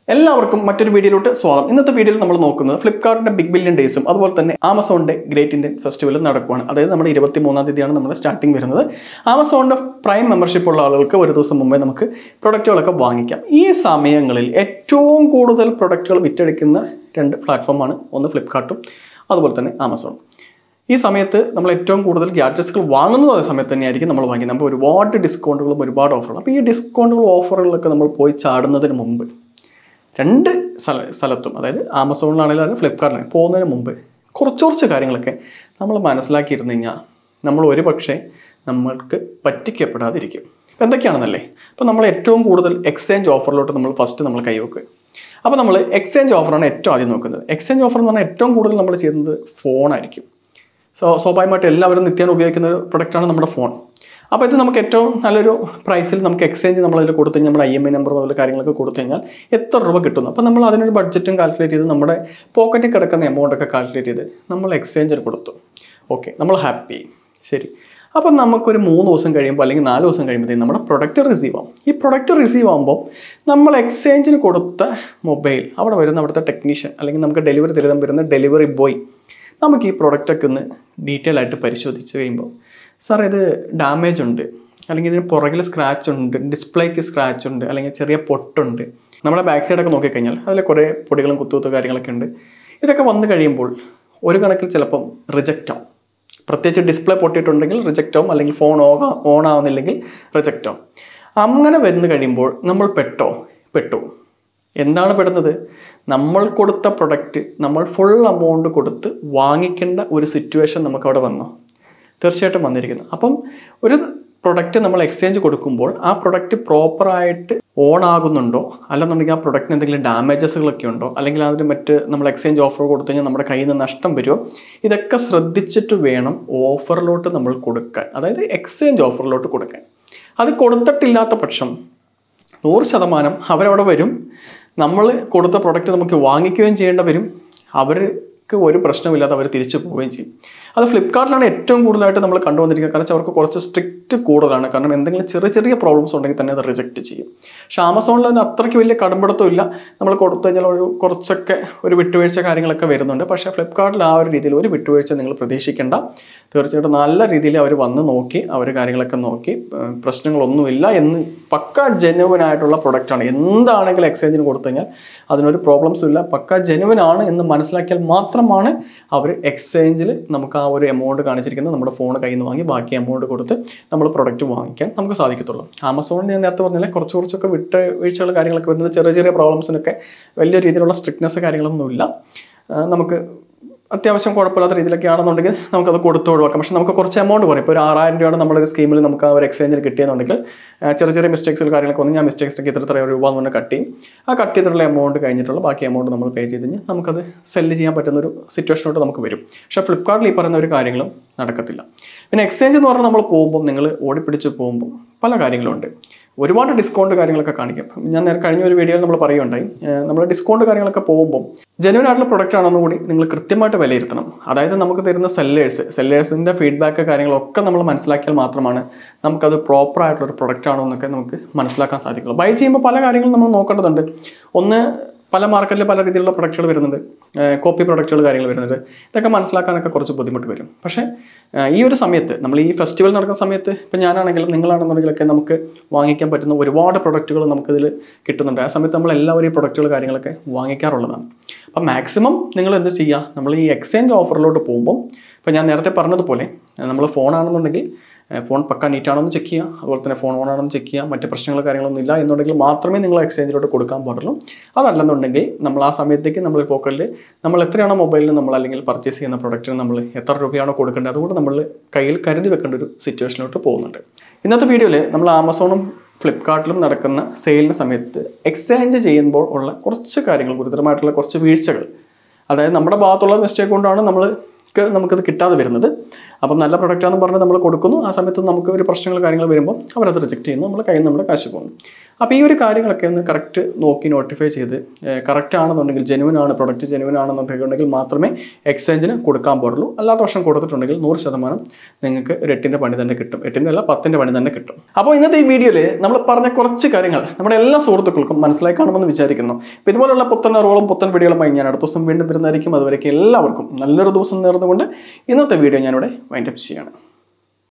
എല്ലാവർക്കും മറ്റൊരു വീഡിയോയിലോട്ട് സ്വാഗതം ഇന്നത്തെ വീഡിയോയിൽ നമ്മൾ നോക്കുന്നത് ഫ്ലിപ്കാർട്ടിന്റെ ബിഗ് ബില്യൺ ഡേയ്സും അതുപോലെ തന്നെ ആമസോണിന്റെ ഗ്രേറ്റ് ഇന്ത്യൻ ഫെസ്റ്റിവലും നടക്കുകയാണ് അതായത് നമ്മുടെ ഇരുപത്തി മൂന്നാം തീയതിയാണ് നമ്മുടെ സ്റ്റാർട്ടിംഗ് വരുന്നത് ആമസോണിന്റെ പ്രൈം മെമ്പർഷിപ്പ് ഉള്ള ആളുകൾക്ക് ഒരു ദിവസം മുമ്പേ നമുക്ക് പ്രൊഡക്റ്റുകളൊക്കെ വാങ്ങിക്കാം ഈ സമയങ്ങളിൽ ഏറ്റവും കൂടുതൽ പ്രൊഡക്റ്റുകൾ വിറ്റഴിക്കുന്ന രണ്ട് പ്ലാറ്റ്ഫോമാണ് ഒന്ന് ഫ്ലിപ്കാർട്ടും അതുപോലെ തന്നെ ആമസോൺ ഈ സമയത്ത് നമ്മൾ ഏറ്റവും കൂടുതൽ ഗാഡ്ജറ്റ്സുകൾ വാങ്ങുന്നത് അതേ സമയത്ത് തന്നെയായിരിക്കും നമ്മൾ വാങ്ങിക്കുന്നത് അപ്പോൾ ഒരുപാട് ഡിസ്കൗണ്ടുകളും ഒരുപാട് ഓഫറുകളും അപ്പോൾ ഈ ഡിസ്കൗണ്ടുകളും ഓഫറുകളൊക്കെ നമ്മൾ പോയി ചാടുന്നതിന് മുമ്പ് രണ്ട് സ്ഥല സ്ഥലത്തും അതായത് ആമസോണിലാണെങ്കിലും ഫ്ലിപ്കാർട്ടിലാണെങ്കിലും പോകുന്നതിന് മുമ്പ് കുറച്ച് കുറച്ച് കാര്യങ്ങളൊക്കെ നമ്മൾ മനസ്സിലാക്കിയിരുന്നു കഴിഞ്ഞാൽ നമ്മൾ ഒരു പക്ഷേ നമ്മൾക്ക് പറ്റിക്കപ്പെടാതിരിക്കും അപ്പോൾ എന്തൊക്കെയാണെന്നല്ലേ അപ്പോൾ നമ്മൾ ഏറ്റവും കൂടുതൽ എക്സ്ചേഞ്ച് ഓഫറിലോട്ട് നമ്മൾ ഫസ്റ്റ് നമ്മൾ കൈവെക്കുക അപ്പോൾ നമ്മൾ എക്സ്ചേഞ്ച് ഓഫറാണ് ഏറ്റവും ആദ്യം നോക്കുന്നത് എക്സ്ചേഞ്ച് ഓഫർ എന്ന് പറഞ്ഞാൽ ഏറ്റവും കൂടുതൽ നമ്മൾ ചെയ്യുന്നത് ഫോണായിരിക്കും സോ സ്വാഭാവികമായിട്ട് എല്ലാവരും നിത്യേന ഉപയോഗിക്കുന്ന ഒരു പ്രൊഡക്റ്റാണ് നമ്മുടെ ഫോൺ അപ്പോൾ ഇത് നമുക്ക് ഏറ്റവും നല്ലൊരു പ്രൈസിൽ നമുക്ക് എക്സ്ചേഞ്ച് നമ്മൾ അതിൽ കൊടുത്തു കഴിഞ്ഞാൽ നമ്മുടെ ഐ എം ഐ നമ്പർ മുതൽ കാര്യങ്ങളൊക്കെ കൊടുത്തു കഴിഞ്ഞാൽ എത്ര രൂപ കിട്ടുന്നു അപ്പോൾ നമ്മൾ അതിനൊരു ബഡ്ജറ്റും കാൽക്കുലേറ്റ് ചെയ്ത് നമ്മുടെ പോക്കറ്റിൽ കിടക്കുന്ന എമൗണ്ട് ഒക്കെ കാൽക്കുലേറ്റ് ചെയ്ത് നമ്മൾ എക്സ്ചേഞ്ചിൽ കൊടുത്തു ഓക്കെ നമ്മൾ ഹാപ്പി ശരി അപ്പം നമുക്കൊരു മൂന്ന് ദിവസം കഴിയുമ്പോൾ അല്ലെങ്കിൽ നാല് ദിവസം കഴിയുമ്പോഴത്തേക്കും നമ്മുടെ പ്രൊഡക്റ്റ് റിസീവ് ആവും ഈ പ്രൊഡക്റ്റ് റിസീവ് ആകുമ്പോൾ നമ്മൾ എക്സ്ചേഞ്ചിന് കൊടുത്ത മൊബൈൽ അവിടെ വരുന്ന അവിടുത്തെ ടെക്നീഷ്യൻ അല്ലെങ്കിൽ നമുക്ക് ഡെലിവറി തരുന്ന വരുന്ന ഡെലിവറി ബോയ് നമുക്ക് ഈ പ്രൊഡക്റ്റൊക്കെ ഒന്ന് ഡീറ്റെയിൽ ആയിട്ട് പരിശോധിച്ച് കഴിയുമ്പോൾ സാർ ഇത് ഡാമേജ് ഉണ്ട് അല്ലെങ്കിൽ ഇതിന് പുറകിൽ സ്ക്രാച്ച് ഉണ്ട് ഡിസ്പ്ലേക്ക് സ്ക്രാച്ച് ഉണ്ട് അല്ലെങ്കിൽ ചെറിയ പൊട്ടുണ്ട് നമ്മുടെ ബാക്ക് സൈഡൊക്കെ നോക്കിക്കഴിഞ്ഞാൽ അതിൽ കുറേ പൊടികളും കുത്തുകുത്തു കാര്യങ്ങളൊക്കെ ഉണ്ട് ഇതൊക്കെ വന്നു കഴിയുമ്പോൾ ഒരു കണക്കിൽ ചിലപ്പം റിജക്റ്റ് ആവും പ്രത്യേകിച്ച് ഡിസ്പ്ലേ പൊട്ടിയിട്ടുണ്ടെങ്കിൽ റിജക്റ്റ് ആവും അല്ലെങ്കിൽ ഫോൺ ഓൺ ഓൺ ആവുന്നില്ലെങ്കിൽ റിജക്റ്റ് ആവും അങ്ങനെ വരുന്നു കഴിയുമ്പോൾ നമ്മൾ പെട്ടോ പെട്ടു എന്താണ് പെടുന്നത് നമ്മൾ കൊടുത്ത പ്രൊഡക്റ്റ് നമ്മൾ ഫുൾ എമൗണ്ട് കൊടുത്ത് വാങ്ങിക്കേണ്ട ഒരു സിറ്റുവേഷൻ നമുക്ക് അവിടെ വന്നു തീർച്ചയായിട്ടും വന്നിരിക്കുന്നു അപ്പം ഒരു പ്രൊഡക്റ്റ് നമ്മൾ എക്സ്ചേഞ്ച് കൊടുക്കുമ്പോൾ ആ പ്രൊഡക്റ്റ് പ്രോപ്പറായിട്ട് ഓൺ ആകുന്നുണ്ടോ അല്ലെന്നുണ്ടെങ്കിൽ ആ പ്രൊഡക്റ്റിന് എന്തെങ്കിലും ഡാമേജസുകളൊക്കെ ഉണ്ടോ അല്ലെങ്കിൽ അതിന് മറ്റ് നമ്മൾ എക്സ്ചേഞ്ച് ഓഫർ കൊടുത്തു കഴിഞ്ഞാൽ നമ്മുടെ കയ്യിൽ നിന്ന് നഷ്ടം വരുമോ ഇതൊക്കെ ശ്രദ്ധിച്ചിട്ട് വേണം ഓഫറിലോട്ട് നമ്മൾ കൊടുക്കാൻ അതായത് എക്സ്ചേഞ്ച് ഓഫറിലോട്ട് കൊടുക്കാൻ അത് കൊടുത്തിട്ടില്ലാത്ത പക്ഷം നൂറ് ശതമാനം അവരവിടെ വരും നമ്മൾ കൊടുത്ത പ്രൊഡക്റ്റ് നമുക്ക് വാങ്ങിക്കുകയും ചെയ്യേണ്ട വരും അവർക്ക് ഒരു പ്രശ്നമില്ലാതെ അവർ തിരിച്ചു പോവുകയും ചെയ്യും അത് ഫ്ലിപ്കാർട്ടിലാണ് ഏറ്റവും കൂടുതലായിട്ട് നമ്മൾ കണ്ടുവന്നിരിക്കുന്നത് കാരണം വെച്ചാൽ അവർക്ക് കുറച്ച് സ്ട്രിക്റ്റ് കൂടുതലാണ് കാരണം എന്തെങ്കിലും ചെറിയ ചെറിയ പ്രോബ്ലംസ് ഉണ്ടെങ്കിൽ തന്നെ അത് റിജക്റ്റ് ചെയ്യും പക്ഷെ ആമസോണിൽ അതിന് അത്രയ്ക്ക് വലിയ കടുംപിടുത്തം ഇല്ല നമ്മൾ കൊടുത്തു കഴിഞ്ഞാൽ ഒരു കുറച്ചൊക്കെ ഒരു വിട്ടുവീഴ്ച കാര്യങ്ങളൊക്കെ വരുന്നുണ്ട് പക്ഷേ ഫ്ലിപ്കാർട്ടിൽ ആ ഒരു രീതിയിൽ ഒരു വിട്ടുവീഴ്ച നിങ്ങൾ പ്രതീക്ഷിക്കേണ്ട തീർച്ചയായിട്ടും നല്ല രീതിയിൽ അവർ വന്ന് നോക്കി അവർ കാര്യങ്ങളൊക്കെ നോക്കി ഏർ പ്രശ്നങ്ങളൊന്നുമില്ല എന്ന് പക്ക ജെനുവൻ ആയിട്ടുള്ള പ്രൊഡക്റ്റാണ് എന്താണെങ്കിലും എക്സ്ചേഞ്ചിന് കൊടുത്തു കഴിഞ്ഞാൽ അതിനൊരു പ്രോബ്ലംസും ഇല്ല പക്ക ജെനുവൻ ആണ് എന്ന് മനസ്സിലാക്കിയാൽ മാത്രമാണ് അവർ എക്സ്ചേഞ്ചിൽ നമുക്ക് ആ ഒരു എമൗണ്ട് കാണിച്ചിരിക്കുന്നത് നമ്മുടെ ഫോൺ കയ്യിൽ നിന്ന് വാങ്ങി ബാക്കി എമൗണ്ട് കൊടുത്ത് നമ്മൾ പ്രൊഡക്റ്റ് വാങ്ങിക്കാൻ നമുക്ക് സാധിക്കത്തുള്ളൂ ആമസോണിൽ ഞാൻ നേരത്തെ പറഞ്ഞാൽ കുറച്ച് കുറച്ചൊക്കെ വിട്ട് വീഴ്ചകൾ കാര്യങ്ങളൊക്കെ വരുന്നത് ചെറിയ ചെറിയ പ്രോബ്ലംസിനൊക്കെ വലിയ രീതിയിലുള്ള സ്ട്രിക്ട്നെസ് കാര്യങ്ങളൊന്നുമില്ല ആ, നമുക്ക് അത്യാവശ്യം കുഴപ്പമില്ലാത്ത രീതിയിലൊക്കെ ആണെന്നുണ്ടെങ്കിൽ നമുക്കത് കൊടുത്ത് ഒഴിവാക്കാം പക്ഷേ നമുക്ക് കുറച്ച് എമൗണ്ട് കുറയും ഇപ്പോൾ ഒരു ആറായിരം രൂപയാണ് നമ്മളൊരു സ്കീമിൽ നമുക്ക് ആ ഒരു എക്സ്ചേഞ്ചിൽ കിട്ടിയെന്നുണ്ടെങ്കിൽ ആ, ചെറിയ ചെറിയ മിസ്റ്റേക്സുകൾ കാര്യങ്ങളൊക്കെ വന്ന് ഞാൻ മിസ്റ്റേക്സിലേക്ക് ഇത്ര ഇത്ര രൂപ എന്ന് പറഞ്ഞാൽ കട്ട് ചെയ്യും ആ കട്ട് ചെയ്തിട്ടുള്ള എമൗണ്ട് കഴിഞ്ഞിട്ടുള്ള ബാക്കി എമൗണ്ട് നമ്മൾ പേ ചെയ്ത് കഴിഞ്ഞാൽ നമുക്കത് സെല്ല് ചെയ്യാൻ പറ്റുന്ന ഒരു സിറ്റുവേഷനോട്ട് നമുക്ക് വരും പക്ഷേ ഫ്ലിപ്കാർട്ടിൽ ഈ പറയുന്ന ഒരു കാര്യങ്ങളും നടക്കത്തില്ല പിന്നെ എക്സ്ചേഞ്ച് എന്ന് പറഞ്ഞാൽ നമ്മൾ പോകുമ്പോൾ നിങ്ങൾ ഓടിപ്പിടിച്ച് പോകുമ്പോൾ പല കാര്യങ്ങളുണ്ട് ഒരുപാട് ഡിസ്കൗണ്ട് കാര്യങ്ങളൊക്കെ കാണിക്കും അപ്പം ഞാൻ നേരെ കഴിഞ്ഞ ഒരു വീഡിയോയിൽ നമ്മൾ പറയുകയുണ്ടായി നമ്മൾ ഡിസ്കൗണ്ട് കാര്യങ്ങളൊക്കെ പോകുമ്പോൾ ജെനുവൻ ആയിട്ടുള്ള പ്രൊഡക്റ്റ് ആണെന്ന് കൂടി നിങ്ങൾ കൃത്യമായിട്ട് വിലയിരുത്തണം അതായത് നമുക്ക് തരുന്ന സെല്ലേഴ്സ് സെല്ലേഴ്സിൻ്റെ ഫീഡ്ബാക്ക് കാര്യങ്ങളൊക്കെ നമ്മൾ മനസ്സിലാക്കിയാൽ മാത്രമാണ് നമുക്കത് പ്രോപ്പർ ആയിട്ടുള്ള ഒരു പ്രൊഡക്റ്റ് ആണോ എന്നൊക്കെ നമുക്ക് മനസ്സിലാക്കാൻ സാധിക്കുള്ളൂ ബൈ ചെയ്യുമ്പോൾ പല കാര്യങ്ങളും നമ്മൾ നോക്കേണ്ടതുണ്ട് ഒന്ന് പല മാർക്കറ്റിൽ പല രീതിയിലുള്ള പ്രൊഡക്റ്റുകൾ വരുന്നുണ്ട് കോപ്പി പ്രൊഡക്റ്റുകൾ കാര്യങ്ങൾ വരുന്നുണ്ട് ഇതൊക്കെ മനസ്സിലാക്കാനൊക്കെ കുറച്ച് ബുദ്ധിമുട്ട് വരും പക്ഷേ ഏഹ് ഈ ഒരു സമയത്ത് നമ്മൾ ഈ ഫെസ്റ്റിവൽ നടക്കുന്ന സമയത്ത് ഇപ്പം ഞാനാണെങ്കിലും നിങ്ങളാണെന്നുണ്ടെങ്കിലൊക്കെ നമുക്ക് വാങ്ങിക്കാൻ പറ്റുന്ന ഒരുപാട് പ്രൊഡക്റ്റുകൾ നമുക്കിതിൽ കിട്ടുന്നുണ്ട് ആ സമയത്ത് നമ്മൾ എല്ലാവരും ഈ പ്രൊഡക്റ്റുകൾ കാര്യങ്ങളൊക്കെ വാങ്ങിക്കാറുള്ളതാണ് അപ്പം മാക്സിമം നിങ്ങൾ എന്ത് ചെയ്യുക നമ്മൾ ഈ എക്സ്ചേഞ്ച് ഓഫറിലോട്ട് പോകുമ്പോൾ ഇപ്പം ഞാൻ നേരത്തെ പറഞ്ഞതുപോലെ നമ്മൾ ഫോണാണെന്നുണ്ടെങ്കിൽ ഫോൺ പക്ക നീറ്റാണോ എന്ന് ചെക്ക് ചെയ്യുക അതുപോലെ തന്നെ ഫോൺ ഓൺ ആണോ എന്ന് ചെക്ക് ചെയ്യുക മറ്റ് പ്രശ്നങ്ങൾ കാര്യങ്ങളൊന്നും ഇല്ല എന്നുണ്ടെങ്കിൽ മാത്രമേ നിങ്ങൾ എക്സ്ചേഞ്ചിലോട്ട് കൊടുക്കാൻ പാടുള്ളൂ അതല്ലെന്നുണ്ടെങ്കിൽ നമ്മൾ ആ സമയത്തേക്ക് നമ്മൾ പോക്കറ്റിൽ നമ്മൾ എത്രയാണോ മൊബൈലിൽ നമ്മൾ അല്ലെങ്കിൽ പർച്ചേസ് ചെയ്യുന്ന പ്രൊഡക്റ്റിന് നമ്മൾ എത്ര രൂപയാണോ കൊടുക്കേണ്ടത് അതുകൊണ്ട് നമ്മൾ കയ്യിൽ കരുതി വെക്കേണ്ട ഒരു സിറ്റുവേഷനിലോട്ട് പോകുന്നുണ്ട് ഇന്നത്തെ വീഡിയോയിൽ നമ്മൾ ആമസോണും ഫ്ലിപ്കാർട്ടിലും നടക്കുന്ന സെയിലിന് സമയത്ത് എക്സ്ചേഞ്ച് ചെയ്യുമ്പോൾ ഉള്ള കുറച്ച് കാര്യങ്ങൾ ഗുരുതരമായിട്ടുള്ള കുറച്ച് വീഴ്ചകൾ അതായത് നമ്മുടെ ഭാഗത്തുള്ള മിസ്റ്റേക്ക് കൊണ്ടാണ് നമ്മൾ നമുക്കത് കിട്ടാതെ വരുന്നത് അപ്പം നല്ല പ്രൊഡക്റ്റാണെന്ന് പറഞ്ഞ് നമ്മൾ കൊടുക്കുന്നു ആ സമയത്ത് നമുക്ക് ഒരു പ്രശ്നങ്ങൾ കാര്യങ്ങൾ വരുമ്പോൾ അവരത് റിജക്റ്റ് ചെയ്യുന്നു നമ്മൾ കയ്യിൽ നിന്ന് നമ്മുടെ കാശ് പോകുന്നു അപ്പോൾ ഈ ഒരു കാര്യങ്ങളൊക്കെ ഒന്ന് കറക്റ്റ് നോക്കി നോട്ടിഫൈ ചെയ്ത് കറക്റ്റ് ആണെന്നുണ്ടെങ്കിൽ ജെനുവൻ ആണ് പ്രൊഡക്റ്റ് ജെനുവൻ ആണെന്നുണ്ടെങ്കിൽ മാത്രമേ എക്സ്ചേഞ്ചിന് കൊടുക്കാൻ പാടുള്ളൂ അല്ലാത്ത വർഷം കൊടുത്തിട്ടുണ്ടെങ്കിൽ നൂറ് ശതമാനം നിങ്ങൾക്ക് ഒരു എട്ടിൻ്റെ പണി തന്നെ കിട്ടും എട്ടിൻ്റെ അല്ല പത്തിൻ്റെ പണി തന്നെ കിട്ടും അപ്പോൾ ഇന്നത്തെ ഈ വീഡിയോയിൽ നമ്മൾ പറഞ്ഞ കുറച്ച് കാര്യങ്ങൾ നമ്മുടെ എല്ലാ സുഹൃത്തുക്കൾക്കും മനസ്സിലായി കാണുമെന്ന് വിചാരിക്കുന്നു അപ്പോൾ ഇതുപോലുള്ള പുത്തൻ അറിവുകളും പുത്തൻ വീഡിയോകളുമായി ഞാൻ അടുത്ത ദിവസം വീണ്ടും വരുന്നതായിരിക്കും അതുവരേക്കും എല്ലാവർക്കും നല്ലൊരു ദിവസം നേർന്നുകൊണ്ട് ഇന്നത്തെ വീഡിയോ ഞാനിവിടെ വൈൻഡപ്പ് ചെയ്യാണ്